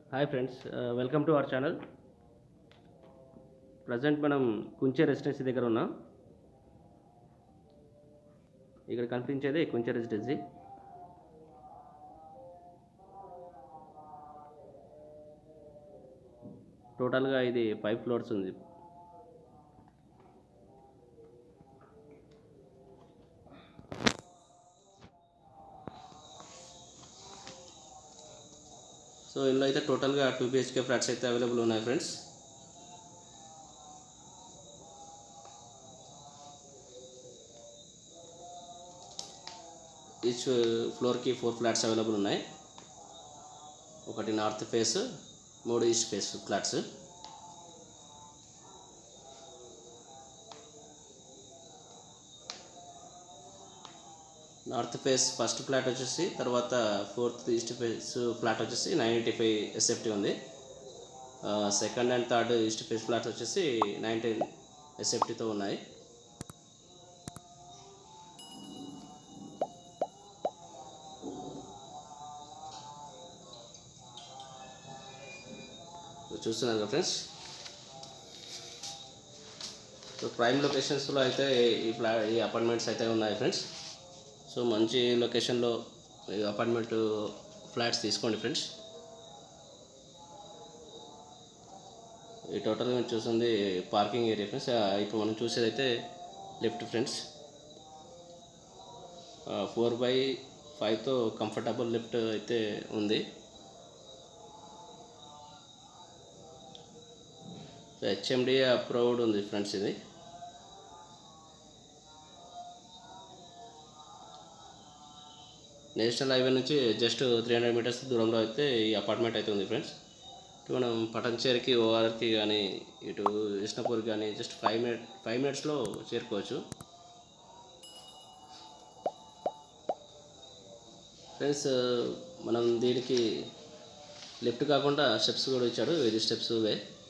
hi friends welcome to our channel present మనం కుంచే residency దగ్గర ఉన్నాం ఇక్కడ కనిపించేది కుంచే రెసిడెన్సీ టోటల్గా ఇది ఫైవ్ ఫ్లోర్స్ ఉంది సో ఇందులో అయితే టోటల్గా టూ బిహెచ్కే ఫ్లాట్స్ అయితే అవైలబుల్ ఉన్నాయి ఫ్రెండ్స్ ఈచ్ ఫ్లోర్కి ఫోర్ ఫ్లాట్స్ అవైలబుల్ ఉన్నాయి ఒకటి నార్త్ ఫేస్ మూడు east face flats north face first flat వచ్చేసి తర్వాత ఫోర్త్ ఈస్ట్ ఫేస్ ఫ్లాట్ వచ్చేసి నైన్ ఎయిటీ ఫైవ్ ఎస్ఎఫ్టీ ఉంది second and third east face flats వచ్చేసి నైన్టీన్ ఎస్ఎఫ్టీతో ఉన్నాయి చూస్తున్నారు కదా ఫ్రెండ్స్ సో ప్రైమ్ లొకేషన్స్లో అయితే ఈ ఫ్లా ఈ అపార్ట్మెంట్స్ అయితే ఉన్నాయి ఫ్రెండ్స్ సో మంచి లొకేషన్లో ఈ అపార్ట్మెంట్ ఫ్లాట్స్ తీసుకోండి ఫ్రెండ్స్ ఈ టోటల్గా మీరు చూస్తుంది పార్కింగ్ ఏరియా ఫ్రెండ్స్ ఆ, ఇప్పుడు మనం చూసేది అయితే లెఫ్ట్ ఫ్రెండ్స్ ఫోర్ బై ఫైవ్తో కంఫర్టబుల్ లిఫ్ట్ అయితే ఉంది హెచ్ఎండి అప్రూవ్డ్ ఉంది ఫ్రెండ్స్ ఇది నేషనల్ హైవే నుంచి జస్ట్ త్రీ హండ్రెడ్ మీటర్స్ దూరంలో అయితే ఈ అపార్ట్మెంట్ అయితే ఉంది ఫ్రెండ్స్ ఇటు మనం పటంచేరికి ఓఆర్కి కానీ ఇటు విష్ణుపూర్ కానీ జస్ట్ ఫైవ్ మినిట్ ఫైవ్ మినిట్స్లో చేరుకోవచ్చు ఫ్రెండ్స్ మనం దీనికి లిఫ్ట్ కాకుండా స్టెప్స్ కూడా ఇచ్చాడు ఇది స్టెప్స్ వే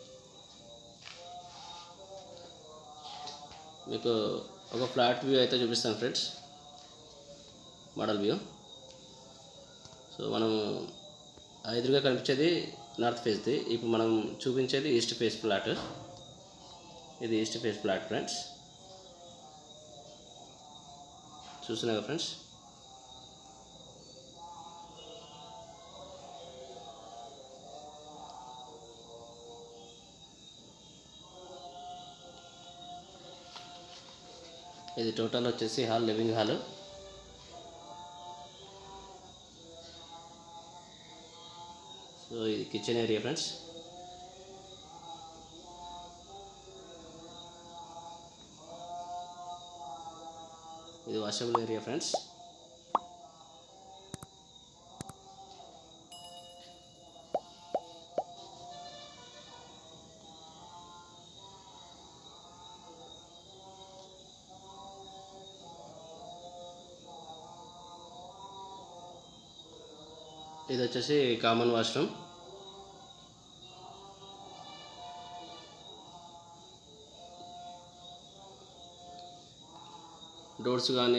మీకు ఒక ఫ్లాట్ వ్యూ అయితే చూపిస్తాను ఫ్రెండ్స్ మోడల్ వ్యూ సో మనం ఆ ఎదురుగా కనిపించేది నార్త్ ఫేస్ది ఇప్పుడు మనం చూపించేది ఈస్ట్ ఫేస్ ఫ్లాట్ ఇది ఈస్ట్ ఫేస్ ఫ్లాట్ ఫ్రెండ్స్ చూస్తున్నాగా ఫ్రెండ్స్ ఇది టోటల్ వచ్చేసి హాల్ లివింగ్ హాల్ సో ఇది కిచెన్ ఏరియా ఫ్రెండ్స్ ఇది వాషబుల్ ఏరియా ఫ్రెండ్స్ ఇది వచ్చేసి కామన్ వాష్రూమ్ డోర్స్ కానీ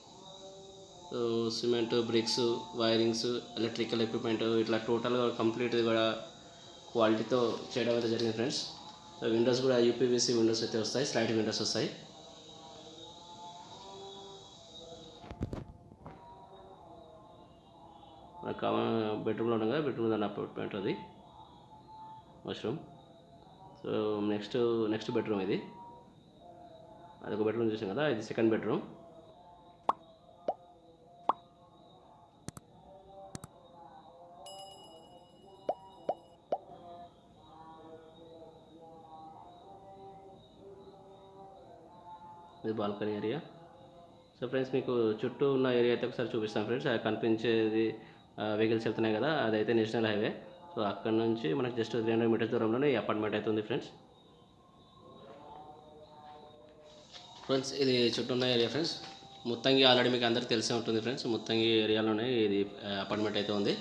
cement bricks wirings electrical equipment ఇట్లా టోటల్గా కంప్లీట్ కూడా క్వాలిటీతో చేయడం అయితే జరిగింది ఫ్రెండ్స్ విండోస్ కూడా యూపీవీసీ విండోస్ అయితే వస్తాయి స్లైడ్ విండోస్ వస్తాయి మనకు కామన్ బెడ్రూమ్లో ఉండగా బెడ్రూమ్ దాని అపార్ట్మెంట్ అది washroom so next next bedroom ఇది అదొక బెడ్రూమ్ చూసాం కదా ఇది సెకండ్ బెడ్రూమ్ ఇది బాల్కనీ ఏరియా సో ఫ్రెండ్స్ మీకు చుట్టూ ఉన్న ఏరియా అయితే ఒకసారి చూపిస్తాను ఫ్రెండ్స్ అది కనిపించేది వెహికల్స్ వెళ్తున్నాయి కదా అదైతే నేషనల్ హైవే సో అక్కడ నుంచి మనకి జస్ట్ త్రీ హండ్రెడ్ మీటర్స్ దూరంలోనే ఈ అపార్ట్మెంట్ అయితే ఉంది ఫ్రెండ్స్ ఫ్రెండ్స్ ఇది చుట్టూ ఉన్న ఏరియా ఫ్రెండ్స్ ముత్తంగి ఆల్రెడీ మీకు అందరికీ తెలిసే ఉంటుంది ఫ్రెండ్స్ ముత్తంగి ఏరియాలోనే ఇది అపార్ట్మెంట్ అయితే ఉంది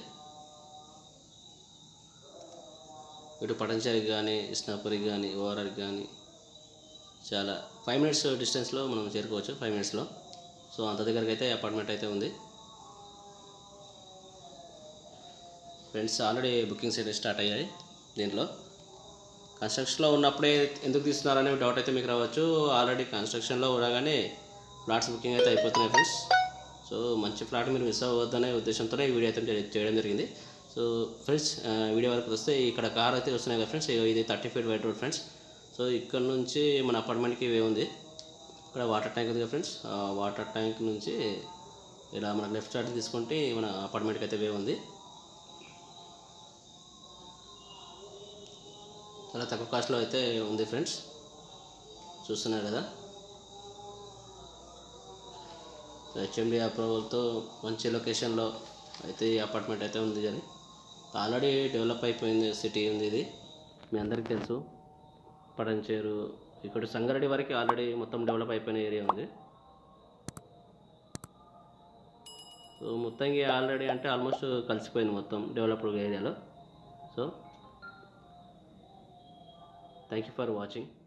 ఇటు పటంచారికి కానీ ఇస్నాపురికి కానీ ఓఆర్ఆర్కి కానీ చాలా ఫైవ్ మినిట్స్ డిస్టెన్స్లో మనం చేరుకోవచ్చు ఫైవ్ మినిట్స్లో సో అంత దగ్గరికి అయితే అపార్ట్మెంట్ అయితే ఉంది ఫ్రెండ్స్ ఆల్రెడీ బుకింగ్స్ అయితే స్టార్ట్ అయ్యాయి దీంట్లో కన్స్ట్రక్షన్లో ఉన్నప్పుడే ఎందుకు తీస్తున్నారనే డౌట్ అయితే మీకు రావచ్చు ఆల్రెడీ కన్స్ట్రక్షన్లో ఉండగానే ఫ్లాట్స్ బుకింగ్ అయితే అయిపోతున్నాయి ఫ్రెండ్స్ సో మంచి ఫ్లాట్ మీరు మిస్ అవ్వద్దనే ఉద్దేశంతోనే ఈ వీడియో అయితే చే- చేయడం జరిగింది సో ఫ్రెండ్స్ ఆ, వీడియో వరకు వస్తే ఇక్కడ కార్ అయితే వస్తున్నాయి కదా ఫ్రెండ్స్ ఇది thirty feet wide road friends so ఇక్కడ నుంచి మన అపార్ట్మెంట్కి వే ఉంది ఇక్కడ వాటర్ ట్యాంక్ ఉంది కదా ఫ్రెండ్స్ ఆ వాటర్ ట్యాంక్ నుంచి ఇలా మన లెఫ్ట్ సైడ్ తీసుకుంటే మన అపార్ట్మెంట్కి అయితే వే ఉంది చాలా తక్కువ కాస్ట్లో అయితే ఉంది ఫ్రెండ్స్ చూస్తున్నారు కదా హెచ్ఎండి అప్రూవల్తో మంచి లొకేషన్లో అయితే ఈ అపార్ట్మెంట్ అయితే ఉంది అది ఆల్రెడీ డెవలప్ అయిపోయింది సిటీ ఉంది ఇది మీ అందరికీ తెలుసు పడంచేరు ఇక్కడ సంగారెడ్డి వరకు ఆల్రెడీ మొత్తం డెవలప్ అయిపోయిన ఏరియా ఉంది సో మొత్తంగా ఆల్రెడీ అంటే ఆల్మోస్ట్ కలిసిపోయింది మొత్తం డెవలప్డ్ ఏరియాలో so thank you for watching